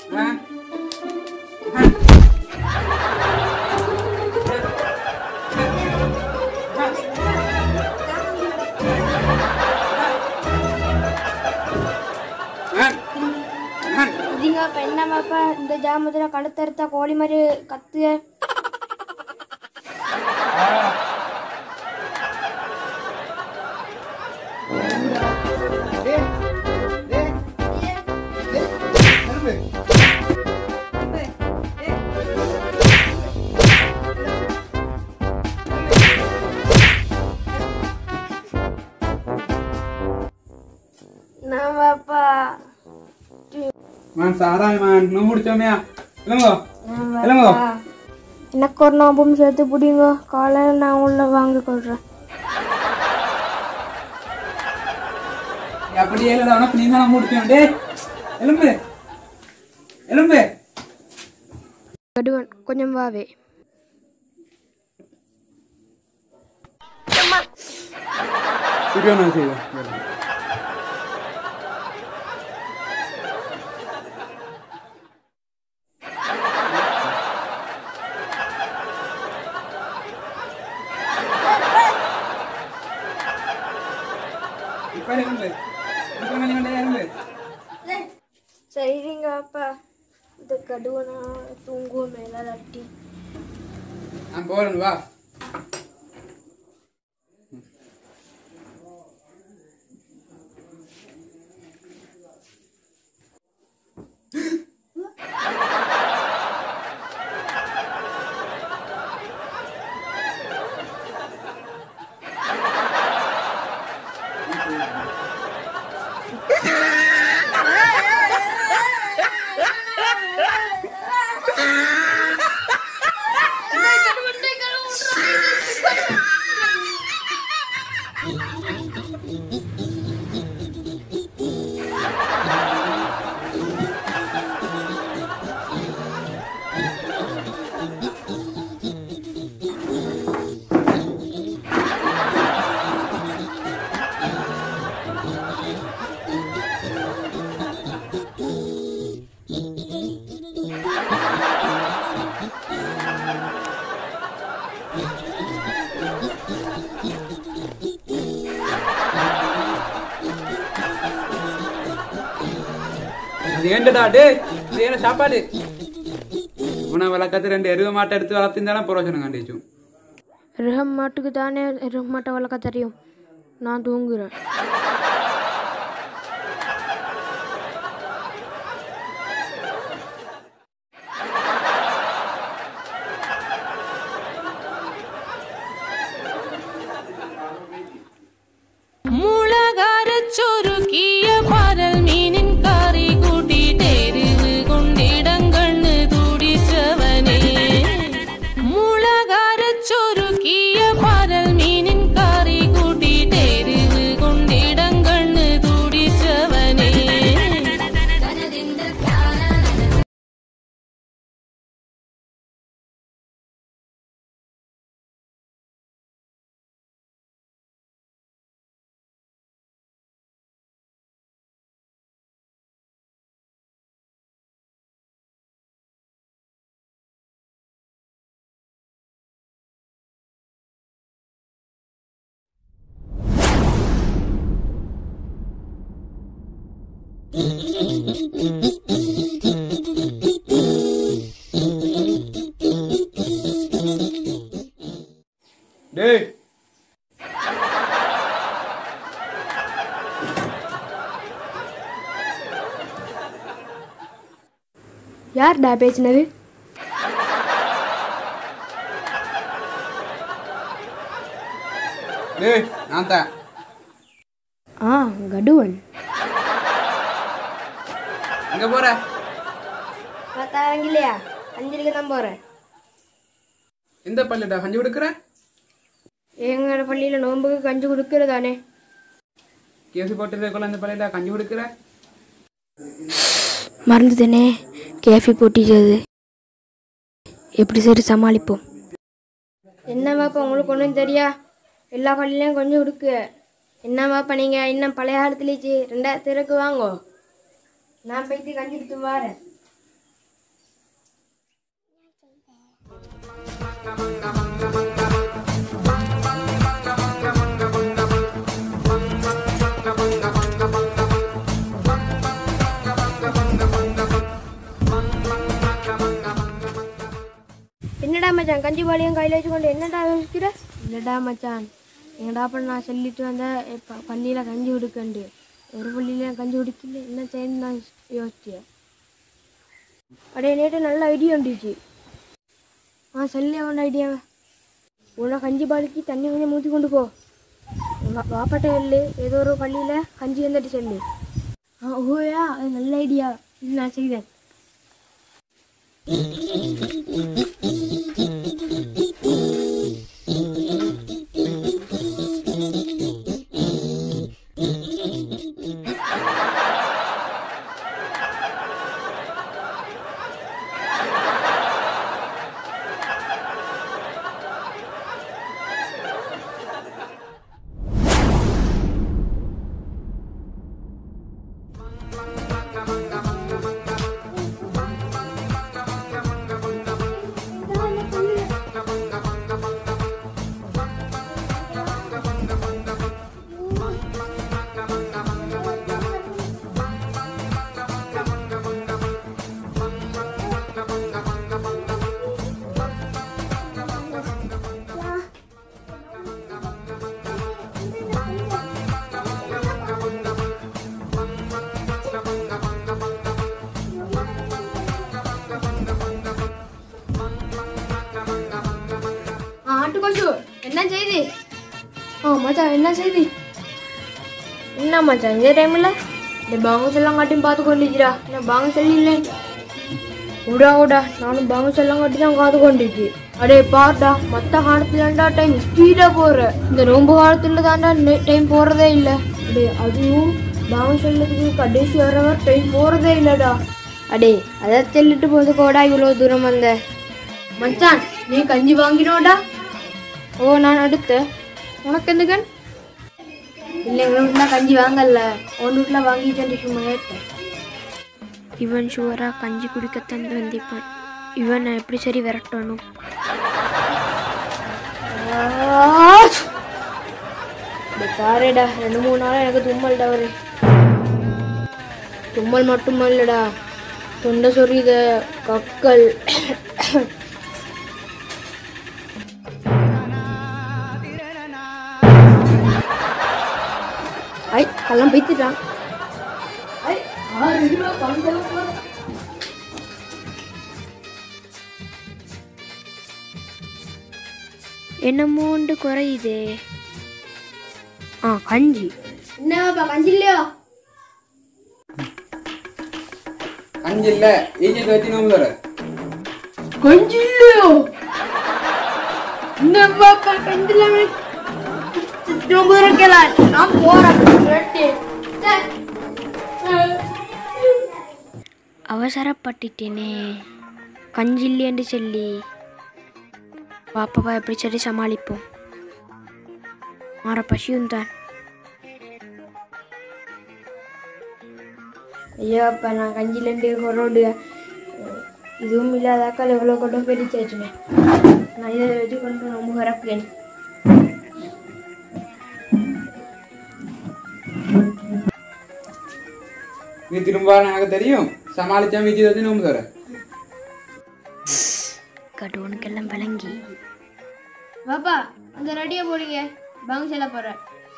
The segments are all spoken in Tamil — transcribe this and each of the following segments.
இதுங்க அப்ப என்ன பாப்பா இந்த ஜாமத்துல கழுத்தறுத்தா கோழி மாதிரி கத்துக நான் பாப்பா man சாராய் man நோ முடிச்சோமையா இல்லங்கோ இல்லங்கோ எனக்கு ஒரு நோம்பும் சேர்த்து பிடிங்க காலையில் நான் உள்ள வாங்கி கொள்றேன் அப்படியே இல்லடா உனக்கு நீ தான் முடிச்சோம் டே எலும்பு எலும்பு கடுவன் கொஞ்சம் வாவே இப்போ நான் செய்வேன் இப்போ எலும்பு இப்போ மணி கொண்டே எலும்பு சரிங்க அப்பா இந்த கடுவனா தூங்குவோம் மேலே தட்டி நான் போறேன் வா அது ஏண்டடா டே இது என்ன சாப்பாடு உன வளர்க்கத்து ரெண்டு எருவ மாட்டை எடுத்து வளர்த்திருந்தாலும் புரோஜனம் கண்டிச்சு ரிஹம் மாட்டுக்கு தானே ரிஹம் மாட்டை வளர்க்க தெரியும் நான் தூங்குறேன் മുളകാരച്ചൊരുക്കിയ പരൽ മീനിൻ കറി കൂട്ടിട്ടെരിവ് കൊണ്ടിടങ്കണ്ണ് തുടിച്ചവനെ മുളകാരച്ചൊരുക്കിയ പരൽ മീനിൻ കറി കൂട്ടിട്ടെരിവ് കൊണ്ടിടങ്കണ്ണ് തുടിച്ചവനെ டேய் யார்டா பேசினது டேய் நான் தான் ஆ கடுவன் எங்க போற பத்தாயிரம் இல்லையா அஞ்சலிக்கு தான் போகிறேன் எந்த பள்ளிடா கஞ்சி கொடுக்குற எங்களோட பள்ளியில் நோன்புக்கு கஞ்சி கொடுக்கறதானே கேசி போட்டு இந்த பள்ளியில கஞ்சி கொடுக்குற மறந்துட்டேனே கேஃபி போட்டிச்சது எப்படி சரி சமாளிப்போம் என்ன பாப்பா உங்களுக்கு ஒன்றும் தெரியா எல்லா பள்ளியிலையும் கொஞ்சம் கொடுக்கு என்ன பாப்பா நீங்கள் இன்னும் பழைய காலத்துலேச்சு ரெண்டாயிரத்து இருக்கு வாங்கோ நான் போயிட்டு கஞ்சி எடுத்து வரேன் என்னடா மச்சான் கஞ்சி பாலியும் கையில் வச்சுக்கொண்டு என்னடா யோசிக்கிற இல்லடா மச்சான் எங்கடா அப்ப நான் சொல்லிட்டு வந்தேன் இப்போ பள்ளியில் கஞ்சி குடிக்கண்டு ஒரு பள்ளியில கஞ்சி குடிக்கல என்ன செய்யணும் நான் யோசிச்சேன் அடே நேற்று நல்ல ஐடியா வந்துச்சு ஆ சொல்லி அவன் ஐடியா உன்னை கஞ்சி பாலிக்கு தண்ணி கொஞ்சம் ஊற்றி கொண்டு போ வா- வாப்பாட்ட சொல்லு ஏதோ ஒரு பள்ளியில் கஞ்சி வந்துட்டு சொல்லு ஆ ஓயா அது நல்ல ஐடியா இது நான் செய்தேன் ஆ ஆட்டுக்கோசு என்ன செய்தி ஆ மச்சான் என்ன செய்தி என்ன மச்சான் இந்த டைமில் இந்த பாங்க செல்லாம் காட்டியும் பார்த்து கொண்டிருக்கிறா என்ன பாங்க செல்லில்லை விடா விடா நானும் பாங்க செல்லாம் காட்டி தான் காத்து கொண்டிருக்கு அடே பாருடா மற்ற காலத்துலண்டா டைம் ஸ்பீடாக போகிற இந்த நோம்பு காலத்தில் தாண்டா டைம் போகிறதே இல்லை அடே அதுவும் பாங்க செல்லத்துக்கு கடைசி வரவர் டைம் போகிறதே இல்லைடா அடே அதை சொல்லிட்டு போது கோடா இவ்வளோ தூரம் வந்த மச்சான் நீ கஞ்சி வாங்கினோடா ஓ நான் அடுத்து உனக்கு எந்த கண் இல்லை எங்கள் வீட்டில் கஞ்சி வாங்கல உன் வீட்டில் வாங்கி சும்மா கேட்டேன் இவன் ஷுவராக கஞ்சி குடிக்கத்தான் வந்திப்பான் இவனை எப்படி சரி விரட்டணும் பாருடா ரெண்டு மூணு நாளாக எனக்கு தும்மல்டா ஒரு தும்மல் மட்டும் இல்லடா தொண்டை சொரியுத கக்கல் ஐ கல்லாம் பைத்துட்டான் ஐ ஆறு ரூபா பணம் செலவு போறேன். என்னமோண்டு குறையுதே ஆ கஞ்சி என்னப்பா கஞ்சி இல்லையா அஞ்சு இல்ல ஈஜி வச்சு நோம்பு தர கஞ்சி இல்லையோ என்னப்பாப்பா கஞ்சி இல்லாம ரொம்ப இருக்கலாம் நான் போறேன் அவசரப்பட்டுட்டேனே கஞ்சி இல்லையென்று சொல்லி பாப்பாவா எப்படி சரி சமாளிப்போம் மாற பசியும் தான் ஐயோ அப்பா நான் கஞ்சிலேருந்து கொரோடு இதுவும் இல்லாதாக்கால் எவ்வளோ கொண்டு பெரிச்சாச்சுமே நான் இதை வச்சு கொண்டு ரொம்ப வரப்பேன் நீ திரும்ப எனக்கு தெரியும் சமாளிச்சா ஈஜி வச்சு நோம்பு தர கடவுனுக்கெல்லாம் விளங்கி பாப்பா அந்த ரெடியை போடுங்க பாங்க செல்ல போகிறேன்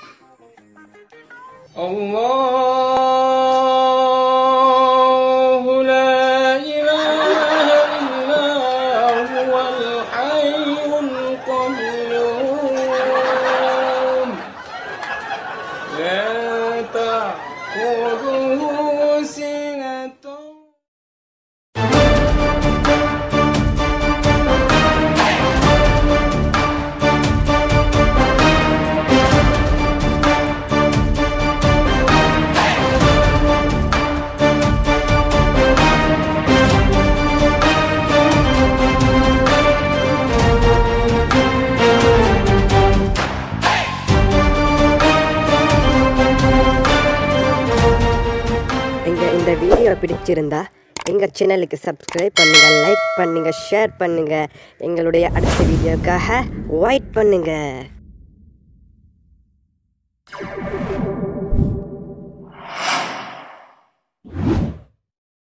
الله لا إله إلا هو الحي القيوم لا تأخذه سنة எங்க இந்த வீடியோ பிடிச்சிருந்தா எங்கள் சேனலுக்கு சப்ஸ்கிரைப் பண்ணுங்கள் லைக் பண்ணுங்கள் ஷேர் பண்ணுங்கள் எங்களுடைய அடுத்த வீடியோக்காக வெயிட் பண்ணுங்கள்